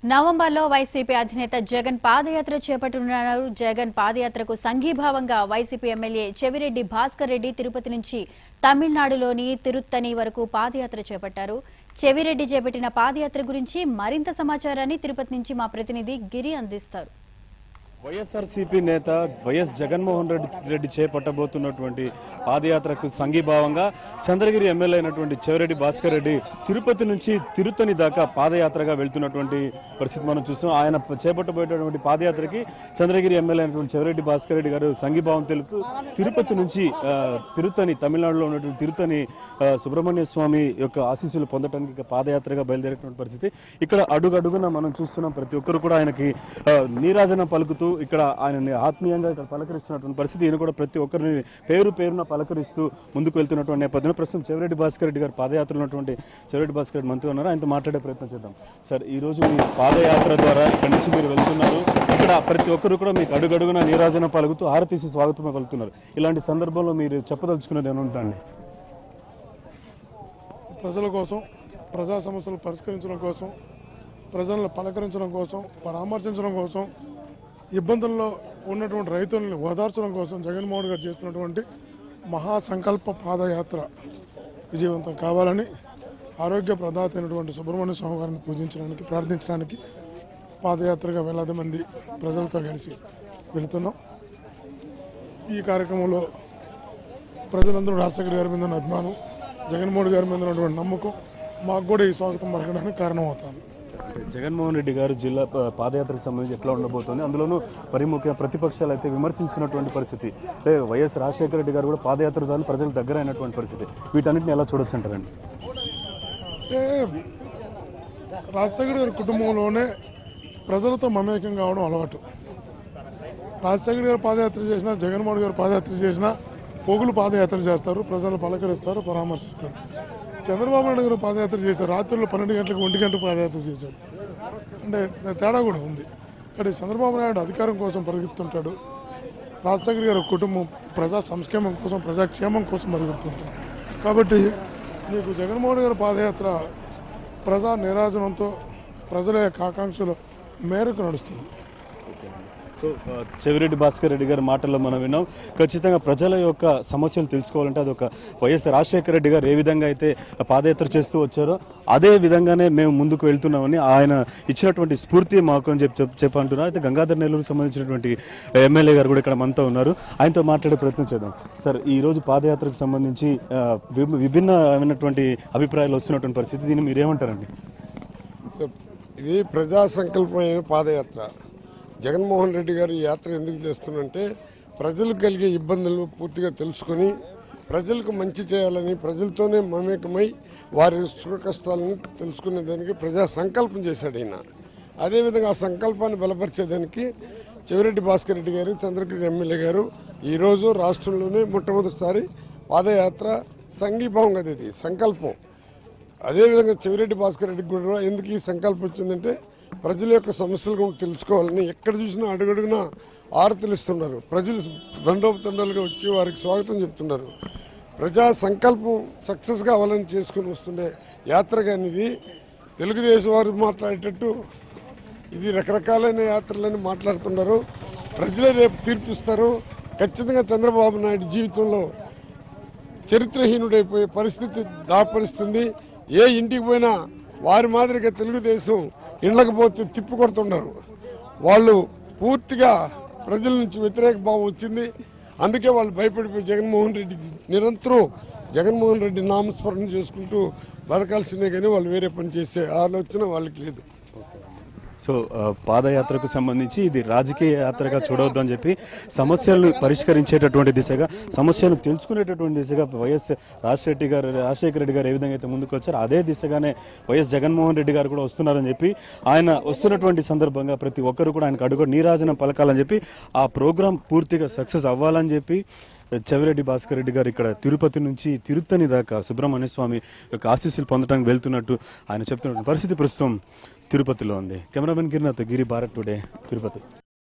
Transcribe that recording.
నవంబర్లో వైసీపీ అధినేత జగన్ పాదయాత్ర చేపట్టనున్నారు జగన్ పాదయాత్రకు సంఘీభావంగా వైసీపీ ఎమ్మెల్యే చెవిరెడ్డి భాస్కర్ రెడ్డి తిరుపతి నుంచి తమిళనాడులోని తిరుత్తని వరకు పాదయాత్ర చేపట్టారు చెవిరెడ్డి చేపట్టిన పాదయాత్ర గురించి మరింత సమాచారాన్ని తిరుపతి నుంచి మా ప్రతినిధి గిరి అందిస్తారు వైఎస్ఆర్సీపీ నేత వైఎస్ జగన్మోహన్ రెడ్డి రెడ్డి చేపట్టబోతున్నటువంటి పాదయాత్రకు సంఘీభావంగా చంద్రగిరి ఎమ్మెల్యే అయినటువంటి చెవిరెడ్డి భాస్కర్ రెడ్డి తిరుపతి నుంచి తిరుత్తని దాకా పాదయాత్రగా వెళ్తున్నటువంటి పరిస్థితి మనం చూస్తాం ఆయన చేపట్టబోయేటటువంటి పాదయాత్రకి చంద్రగిరి ఎమ్మెల్యే అయినటువంటి చెవిరెడ్డి భాస్కర్ రెడ్డి గారు సంఘీభావం తెలుపుతూ తిరుపతి నుంచి ఆ, తిరుత్తని తమిళనాడులో ఉన్నటువంటి తిరుత్తని ఆ, సుబ్రహ్మణ్య స్వామి యొక్క ఆశీస్సులు పొందడానికి ఇక పాదయాత్రగా బయలుదేరేటువంటి పరిస్థితి ఇక్కడ అడుగడుగున మనం చూస్తున్నాం ప్రతి ఒక్కరు కూడా ఆయనకి ఆ, నీరాజన పలుకుతూ ఇక్కడ ఆయనని ఆత్మీయంగా ఇక్కడ పలకరిస్తున్నటువంటి పరిస్థితి ఈయన కూడా ప్రతి ఒక్కరిని పేరు పేరున పలకరిస్తూ ముందుకు వెళ్తున్నటువంటి నేపథ్యంలో ప్రస్తుతం చెవిరెడ్డి భాస్కర్ రెడ్డి గారు పాదయాత్రలో ఉన్నటువంటి చెవిరెడ్డి భాస్కర్ రెడ్డి మనతో ఉన్నారు ఆయనతో మాట్లాడే ప్రయత్నం చేద్దాం సార్ ఈ రోజు మీ పాదయాత్ర ద్వారా ఇక్కడి నుంచి మీరు వెళ్తున్నారు ఇక్కడ ప్రతి ఒక్కరు కూడా మీకు అడుగడుగున నీరాజన పలుకుతూ హారతీసి స్వాగతం పలుకుతున్నారు ఇలాంటి సందర్భంలో మీరు చెప్పదలుచుకున్నది ఏమైనా ఉంటాండి ప్రజల కోసం ప్రజా సమస్యలు పరిష్కరించడం కోసం ప్రజలను పలకరించడం కోసం పరామర్శించడం కోసం ఇబ్బందుల్లో ఉన్నటువంటి రైతుల్ని ఓదార్చడం కోసం జగన్మోహన్ గారు చేస్తున్నటువంటి మహాసంకల్ప పాదయాత్ర విజయవంతం కావాలని ఆరోగ్య ప్రదాత అయినటువంటి సుబ్రహ్మణ్య స్వామి గారిని పూజించడానికి ప్రార్థించడానికి పాదయాత్రగా వేలాది మంది ప్రజలతో కలిసి వెళుతున్నాం ఈ కార్యక్రమంలో ప్రజలందరూ రాజశేఖర్ గారి మీద ఉన్న అభిమానం జగన్మోహన్ గారి మీద ఉన్నటువంటి నమ్మకం మాకు కూడా ఈ స్వాగతం పలకడానికి కారణం అవుతుంది జగన్మోహన్ రెడ్డి గారు జిల్లా ప- పాదయాత్రకు సంబంధించి ఎట్లా ఉండబోతోంది అందులోనూ మరి ముఖ్య ప్రతిపక్షాలు అయితే విమర్శిస్తున్నటువంటి పరిస్థితి అంటే వైఎస్ రాజశేఖర రెడ్డి గారు కూడా పాదయాత్ర ద్వారా ప్రజల దగ్గర అయినటువంటి పరిస్థితి వీటన్నిటిని ఎలా చూడొచ్చు అంటారండి అంటే రాజశేఖర్ గారి కుటుంబంలోనే ప్రజలతో మమేకం కావడం అలవాటు రాజశేఖర్ గారు పాదయాత్ర చేసినా జగన్మోహన్ గారు పాదయాత్ర చేసినా పోగులు పాదయాత్ర చేస్తారు ప్రజలను పలకరిస్తారు పరామర్శిస్తారు చంద్రబాబు నాయుడు గారు పాదయాత్ర చేశారు రాత్రుల్లో పన్నెండు గంటలకు ఒంటి గంట పాదయాత్ర చేశాడు అంటే తేడా కూడా ఉంది అంటే చంద్రబాబు నాయుడు అధికారం కోసం పరిగెత్తుంటాడు రాజశేఖర్ గారి కుటుంబం ప్రజా సంక్షేమం కోసం ప్రజాక్షేమం కోసం పరిగెడుతుంటాడు కాబట్టి నీకు జగన్మోహన్ గారి పాదయాత్ర ప్రజా నిరాజనంతో ప్రజల యొక్క ఆకాంక్షల మేరకు నడుస్తుంది సో ఆ, చెవిరెడ్డి భాస్కర్ రెడ్డి గారి మాటల్లో మనం విన్నాం ఖచ్చితంగా ప్రజల యొక్క సమస్యలు తెలుసుకోవాలంటే అది ఒక వైఎస్ రాజశేఖర రెడ్డి గారు ఏ విధంగా అయితే పాదయాత్ర చేస్తూ వచ్చారో అదే విధంగానే మేము ముందుకు వెళ్తున్నామని ఆయన ఇచ్చినటువంటి స్ఫూర్తి మాకు అని చెప్పి చెప్ప- చెప్పంటున్నారు అయితే గంగాధర్ నెల్లూరు సంబంధించినటువంటి ఎమ్మెల్యే గారు కూడా ఇక్కడ మనతో ఉన్నారు ఆయనతో మాట్లాడే ప్రయత్నం చేద్దాం సార్ ఈ రోజు పాదయాత్రకు సంబంధించి ఆ, వి- విభిన్నమైనటువంటి అభిప్రాయాలు వస్తున్నటువంటి పరిస్థితి దీన్ని మీరేమంటారండి ఇది ప్రజా సంకల్పమైన పాదయాత్ర జగన్మోహన్ రెడ్డి గారు ఈ యాత్ర ఎందుకు చేస్తున్నంటే ప్రజలకు కలిగే ఇబ్బందులు పూర్తిగా తెలుసుకొని ప్రజలకు మంచి చేయాలని ప్రజలతోనే మమేకమై వారి సుఖ కష్టాలను తెలుసుకునేదానికి ప్రజా సంకల్పం చేశాడు ఈయన అదేవిధంగా ఆ సంకల్పాన్ని బలపరిచేదానికి చెవిరెడ్డి భాస్కర్ రెడ్డి గారు చంద్రగిరి ఎమ్మెల్యే గారు ఈరోజు రాష్ట్రంలోనే మొట్టమొదటిసారి పాదయాత్ర సంఘీభావం కదా ఇది సంకల్పం అదేవిధంగా చెవిరెడ్డి భాస్కర్ రెడ్డికి కూడా ఎందుకు ఈ సంకల్పం వచ్చిందంటే ప్రజల యొక్క సమస్యలు కూడా తెలుసుకోవాలని ఎక్కడ చూసినా అడుగడుగునా ఆరతిలిస్తున్నారు ప్రజలు దండోపతండాలుగా వచ్చి వారికి స్వాగతం చెప్తున్నారు ప్రజా సంకల్పం సక్సెస్ కావాలని చేసుకుని వస్తుండే యాత్ర కానీ ఇది తెలుగుదేశం వారు మాట్లాడేటట్టు ఇది రకరకాలైన యాత్రలని మాట్లాడుతున్నారు ప్రజలే రేపు తీర్పిస్తారు ఖచ్చితంగా చంద్రబాబు నాయుడు జీవితంలో చరిత్రహీనుడైపోయే పరిస్థితి దాపరిస్తుంది ఏ ఇంటికి పోయినా వారి మాదిరిగా తెలుగుదేశం ఇళ్ళకి పోతే తిప్పి కొడుతున్నారు వాళ్ళు పూర్తిగా ప్రజల నుంచి వ్యతిరేక భావం వచ్చింది అందుకే వాళ్ళు భయపడిపోయి జగన్మోహన్ రెడ్డి నిరంతరం జగన్మోహన్ రెడ్డి నామస్మరణ చేసుకుంటూ బతకాల్సిందే కానీ వాళ్ళు వేరే పని చేసే ఆలోచన వాళ్ళకి లేదు సో ఆ, పాదయాత్రకు సంబంధించి ఇది రాజకీయ యాత్రగా చూడవద్దు అని చెప్పి సమస్యలను పరిష్కరించేటటువంటి దిశగా సమస్యలను తెలుసుకునేటటువంటి దిశగా వైఎస్ రాజశేఖర గారు రాజశేఖర రెడ్డి గారు ఏ విధంగా అయితే ముందుకు వచ్చారో అదే దిశగానే వైఎస్ జగన్మోహన్ రెడ్డి గారు కూడా వస్తున్నారని చెప్పి ఆయన వస్తున్నటువంటి సందర్భంగా ప్రతి ఒక్కరు కూడా ఆయనకు అడుగు నీరాజనం పలకాలని చెప్పి ఆ ప్రోగ్రాం పూర్తిగా సక్సెస్ అవ్వాలని చెప్పి చెవిరెడ్డి భాస్కర్ రెడ్డి గారు ఇక్కడ తిరుపతి నుంచి తిరుత్తని దాకా సుబ్రహ్మణ్య స్వామి యొక్క ఆశీస్సులు పొందడానికి వెళ్తున్నట్టు ఆయన చెప్తున్న పరిస్థితి ప్రస్తుతం తిరుపతిలో ఉంది కెమెరామెన్ గిరినాథ్ గిరి భారత్ టుడే తిరుపతి